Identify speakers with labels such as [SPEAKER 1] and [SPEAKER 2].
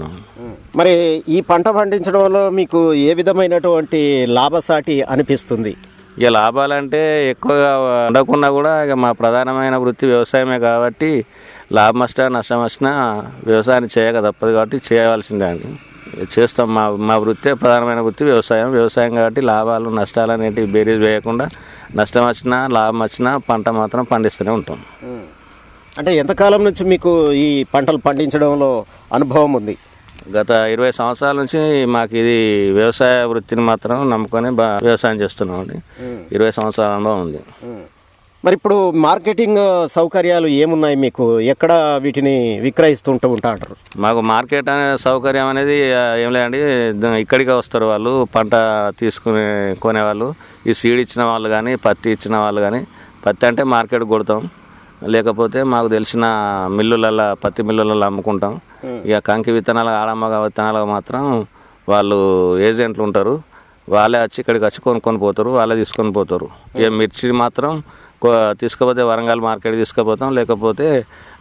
[SPEAKER 1] చేసుకుంటున్నాం
[SPEAKER 2] మరి ఈ పంట పండించడంలో మీకు ఏ విధమైనటువంటి లాభసాటి అనిపిస్తుంది
[SPEAKER 1] ఇక లాభాలంటే ఎక్కువగా ఉండకున్నా కూడా ఇక మా ప్రధానమైన వృత్తి వ్యవసాయమే కాబట్టి లాభం వచ్చినా నష్టం వచ్చినా వ్యవసాయాన్ని చేయక తప్పదు కాబట్టి చేయవలసిందే అండి చేస్తాం మా మా వృత్తే ప్రధానమైన వృత్తి వ్యవసాయం వ్యవసాయం కాబట్టి లాభాలు నష్టాలు అనేటివి బేరీజ్ వేయకుండా నష్టం వచ్చినా లాభం వచ్చినా పంట మాత్రం పండిస్తూనే ఉంటాం
[SPEAKER 2] అంటే ఎంతకాలం నుంచి మీకు ఈ పంటలు పండించడంలో అనుభవం ఉంది
[SPEAKER 1] గత ఇరవై సంవత్సరాల నుంచి మాకు ఇది వ్యవసాయ వృత్తిని మాత్రం నమ్ముకొని బా వ్యవసాయం చేస్తున్నాం అండి ఇరవై సంవత్సరాల అనుభవం ఉంది
[SPEAKER 2] మరి ఇప్పుడు మార్కెటింగ్ సౌకర్యాలు ఏమున్నాయి మీకు ఎక్కడ వీటిని విక్రయిస్తుంటూ ఉంటా అంటారు
[SPEAKER 1] మాకు మార్కెట్ అనే సౌకర్యం అనేది ఆ, ఏం లేదండి ద- ఇక్కడికే వస్తారు వాళ్ళు పంట తీసుకునే కొనేవాళ్ళు ఈ సీడ్ ఇచ్చిన వాళ్ళు కానీ పత్తి ఇచ్చిన వాళ్ళు కానీ పత్తి అంటే మార్కెట్ కొడతాం లేకపోతే మాకు తెలిసిన మిల్లులలో పత్తి మిల్లులలో అమ్ముకుంటాం ఇక కంకి విత్తనాలు ఆడమ్మగ విత్తనాలు మాత్రం వాళ్ళు ఏజెంట్లు ఉంటారు వాళ్ళే వచ్చి ఇక్కడికి వచ్చి కొనుక్కొని పోతారు వాళ్ళే తీసుకొని పోతారు ఇక మిర్చి మాత్రం కొ- తీసుకపోతే వరంగల్ మార్కెట్ తీసుకుపోతాం లేకపోతే